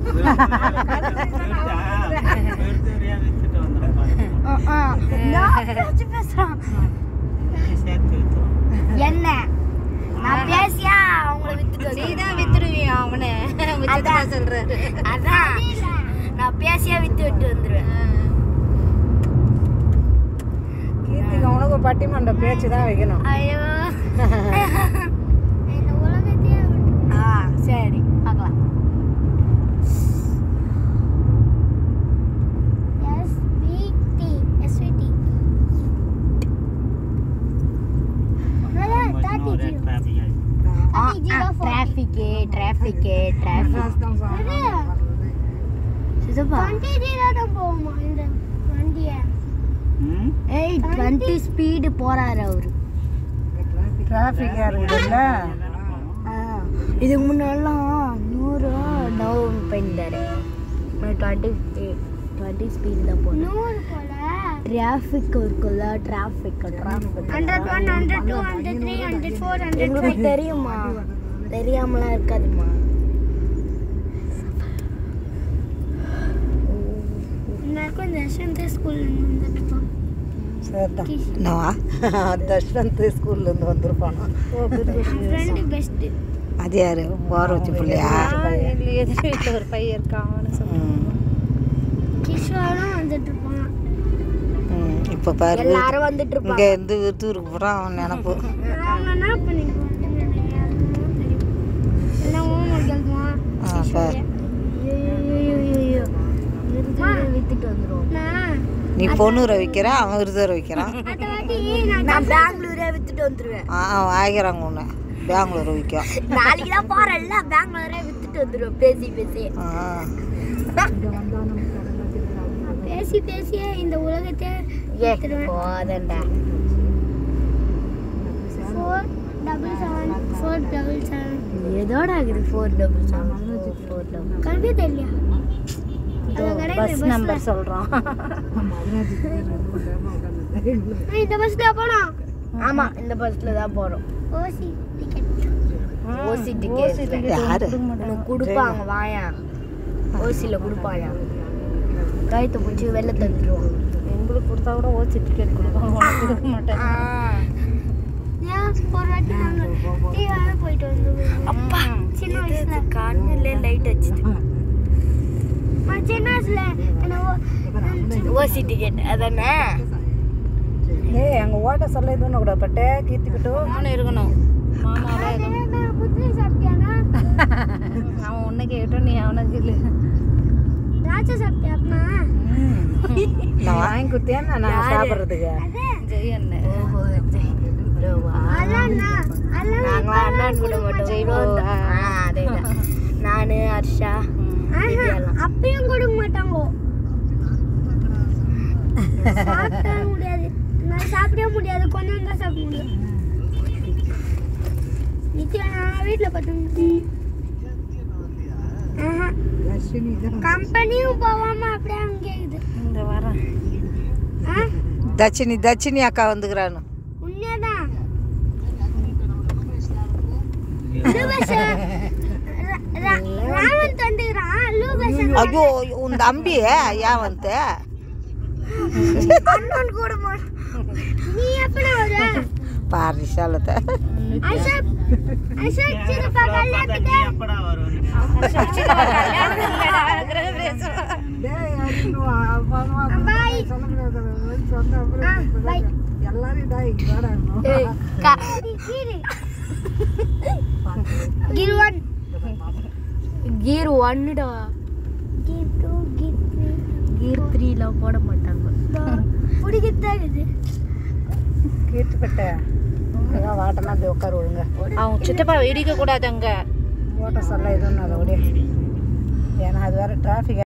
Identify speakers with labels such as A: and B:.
A: பேசுறான் என்ன நான் பேசியா அவங்கள வித்துட்டு
B: நீ
A: வந்தேன்.
B: தான் வித்துருவியா அவனை வித்துட்டு
A: அதான்.
B: சொல்றாரு
A: அதான் நான் பேசியா வித்து விட்டு வந்துருவேன்
C: கீர்த்திக்கு உனக்கு பட்டிமன்ற பேச்சு தான் வைக்கணும்
A: ஐயோ ஆ சரி பார்க்கலாம் டிராஃபிக்கு டிராஃபிக்கு டிராஃபிக் சிதப்பா ஏய் டுவெண்ட்டி ஸ்பீடு போறாரு அவரு
C: டிராஃபிக்காக இருக்குதுல்ல
A: ஆ, இதுக்கு முன்னாடிலாம் நூறு டவுன் பண்ணிட்டாரு டுவெண்ட்டி டுவெண்ட்டி ஸ்பீடு தான் போகணும் டிராஃபிக் இருக்குல்ல டிராஃபிக் டிராஃபிக் எங்களுக்கு தெரியுமா தெரியாமலாம் இருக்காதுமா
C: சரிதான் நான் தஷ்வந்த் ஸ்கூல்லேருந்து வந்திருப்பானா அது யாரு போற வச்சு பிள்ளையா
B: எதிர் வீட்டில் ஒரு பையன் இருக்கான் அவனு சொல்லுவான்
C: ம்.
D: கிஷோரும் வந்துட்டு இருப்பான்
C: ம். இப்போ பாரு
A: எல்லாரும் வந்துட்டு
C: இங்கே
A: இருப்பாங்க
C: இருந்து விருத்தூருக்கு போகிறான் அவன் நினப்பு
D: அவங்க என்ன பண்ணிட்டு எல்லாம் ஹோம்ஒர்க் எழுதுவான்
C: ஆ பாரு
A: ஐயோ வித்துட்டு வந்துரும்
D: நான்
C: நீ பொண்ணூரை வைக்கிற அவன் விருதரை வைக்கிறான்
D: அடுத்த வாட்டி நான்
A: நான் பெங்களூரே வித்துட்டு வந்துருவேன்
C: ஆ அவன் ஆகிறாங்க ஒன்று பெங்களூர் விற்கும்
A: நாளைக்கு தான் போறேன்ல பெங்களூரே வித்துட்டு வந்துருவேன் பேசி பேசி
C: ஆ
D: பேசி பேசியே இந்த உலகத்தை
A: ஏ போதண்டா
D: four double seven four double seven
A: ஏதோட ஆகுது four double seven four double
D: கல்வி தெரியலையா அது கிடையாது
B: பஸ் நம்பர் சொல்கிறான்
D: இந்த பஸ்ல போனோம்
A: ஆமா இந்த பஸ்ல தான் போறோம்
D: ஓசி டிக்கெட்
A: ஓசி டிக்கெட்
C: யாரு
A: உனக்கு கொடுப்பாங்க வாயா ஓசியில் கொடுப்பாயா கழுத்தை பிடிச்சி வெளில தந்துடுவோம்
B: எங்களுக்கு கொடுத்தா கூட ஓசி டிக்கெட் கொடுப்பாங்க உனக்கு கொடுக்க மாட்டேன்
D: ஏன் ஒரு வாட்டி நாங்கள் டீவாக போயிட்டு வந்தோம்
A: அப்பா
D: சின்ன வயசுல
A: கண்ணில் லைட் வச்சுது
D: நான் சின்ன வயசுல என்ன ஓ-
A: ஓசி டிக்கெட் அதானே
C: ஏய் அங்கே ஓட்ட சொல்ல எதுவும் கூட பட்டே கீர்த்திக்கிட்டு
B: அவனு இருக்கணும் மாமாவே
D: அது நான் புத்திரி சாப்பிட்டியானா
B: அவன் உன்னை கேட்டோம் நீ அவனுக்கு இல்லை
D: திராட்சை சாப்பிட்டியாப்பா
C: நான் வாங்கி கொடுத்தேன் நான் சாப்பிட்றதுக்கு
B: ஜெய் அண்ணன்
A: ஓஹோ சரி. bro-வா?
D: அதான் நான் அதான்
A: நாங்களாம் அண்ணன் கூட மட்டும்
B: ஜெய்
A: bro.
B: bro.
A: ஆ, அதேதான். நானு ஹர்ஷா
D: ஆஹா, அப்பயும் கொடுக்க மாட்டாங்க சாப்பிட முடியாது நான் சாப்பிடவே முடியாது கொஞ்சம் தான் சாப்பிட முடியும் நிச்சயம் நான் வீட்டில் பார்த்து கம்பெனியும் போகாம அப்படியே அங்கே இருக்குது
B: இந்த வரேன்
D: ஆ
C: தட்சிணி தட்சிணி அக்கா வந்துக்கிறான்னு
D: உண்மையாதான் லூபஸ் ர- ர- ராமன் தந்துக்கிறான் லூபஸ்
C: ஐயோ உன் தம்பி ஏன் வந்து
D: அண்ணன் கூட மாட்டான். நீ எப்படி வர
C: பாரு விஷாலத்தை
D: ஐஷா ஐஷா சின்னப்பா கல்யாணத்துக்கு பாய் பாய்
A: ஏய், கா-
D: கீரி
A: gear one. gear ஒன்னுடா
D: gear two gear three
A: gear த்ரீல போட மாட்டாங்க
D: பிடிக்கத்தான் இது
C: கீர்த்திப்பட்ட வாட்டனா போய் உட்காரு ஒழுங்க
B: அவன் சித்தப்பா இடிக்க கூடாது அங்க
C: ஓட்ட சொல்ல எதுவும் அதை விட ஏன்னா அது வேற டிராஃபிக்